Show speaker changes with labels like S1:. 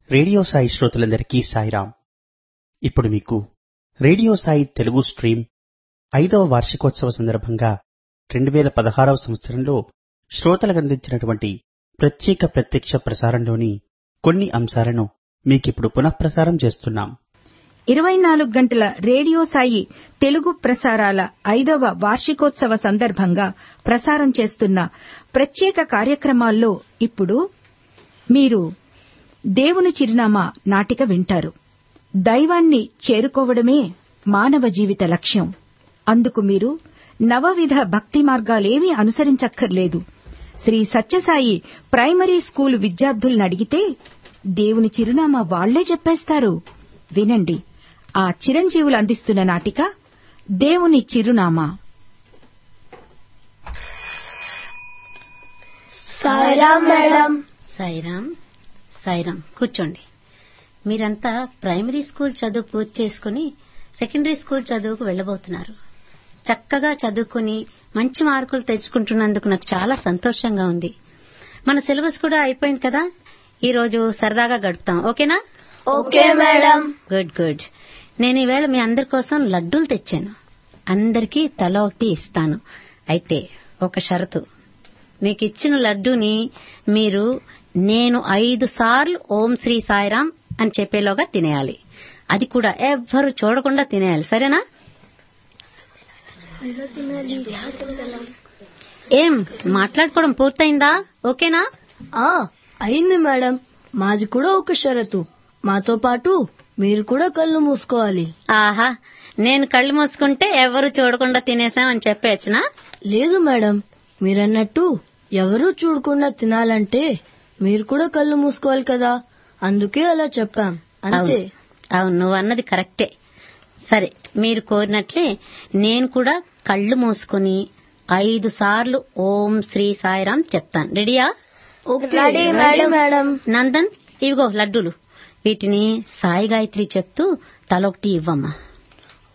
S1: radio Sai శ్రోతలందరికీ సాయిరాం ఇప్పుడు మీకు రేడియో సాయి తెలుగు స్ట్రీమ్ ఐదవ వార్షికోత్సవ సందర్భంగా రెండు వేల పదహారవ సంవత్సరంలో శ్రోతలకు అందించినటువంటి ప్రత్యేక ప్రత్యక్ష ప్రసారంలోని కొన్ని అంశాలను మీకిప్పుడు పునఃప్రసారం చేస్తున్నాం
S2: ఇరవై నాలుగు గంటల రేడియో సాయి తెలుగు ప్రసారాల ఐదవ వార్షికోత్సవ సందర్భంగా ప్రసారం చేస్తున్న ప్రత్యేక కార్యక్రమాల్లో ఇప్పుడు మీరు దేవుని చిరునామా నాటిక వింటారు దైవాన్ని చేరుకోవడమే మానవ జీవిత లక్ష్యం అందుకు మీరు నవవిధ భక్తి మార్గాలేమీ అనుసరించక్కర్లేదు శ్రీ సత్యసాయి ప్రైమరీ స్కూల్ విద్యార్థులను అడిగితే దేవుని చిరునామా వాళ్లే చెప్పేస్తారు వినండి ఆ చిరంజీవులు అందిస్తున్న నాటిక దేవుని చిరునామా
S3: సాయిరామ్ మేడం
S4: సాయిరామ్ సాయిరామ్ కూర్చోండి మీరంతా ప్రైమరీ స్కూల్ చదువు పూర్తి చేసుకుని సెకండరీ స్కూల్ చదువుకు వెళ్లబోతున్నారు చక్కగా చదువుకుని మంచి మార్కులు తెచ్చుకుంటున్నందుకు నాకు చాలా సంతోషంగా ఉంది మన సిలబస్ కూడా అయిపోయింది కదా ఈ రోజు సరదాగా గడుపుతాం ఓకేనా
S3: ఓకే మేడం
S4: గుడ్ గుడ్ నేను ఈవేళ మీ అందరి కోసం లడ్డూలు తెచ్చాను అందరికీ తల ఒకటి ఇస్తాను అయితే ఒక షరతు మీకు ఇచ్చిన లడ్డూని మీరు నేను ఐదు సార్లు ఓం శ్రీ సాయిరాం అని చెప్పేలోగా తినేయాలి అది కూడా ఎవ్వరు చూడకుండా తినేయాలి సరేనా ఏం మాట్లాడుకోవడం పూర్తయిందా ఓకేనా
S3: ఆ అయింది మేడం మాది కూడా ఒక షరతు మాతో పాటు మీరు కూడా కళ్ళు మూసుకోవాలి
S4: ఆహా నేను కళ్ళు మూసుకుంటే ఎవరు చూడకుండా తినేసాం అని చెప్పేచ్చునా
S3: లేదు మేడం మీరన్నట్టు ఎవరూ చూడకుండా తినాలంటే మీరు కూడా కళ్ళు మూసుకోవాలి కదా అందుకే అలా చెప్పాం అంతే
S4: అవును అవును నువ్వు అన్నది కరెక్టే సరే మీరు కోరినట్లే నేను కూడా కళ్ళు మూసుకుని ఐదు సార్లు ఓం శ్రీ సాయిరాం చెప్తాను రెడీయా
S3: రెడీ మేడం మేడం
S4: నందన్ ఇవిగో లడ్డూలు వీటిని సాయి గాయత్రి చెప్తూ తలొకటి ఇవ్వమ్మా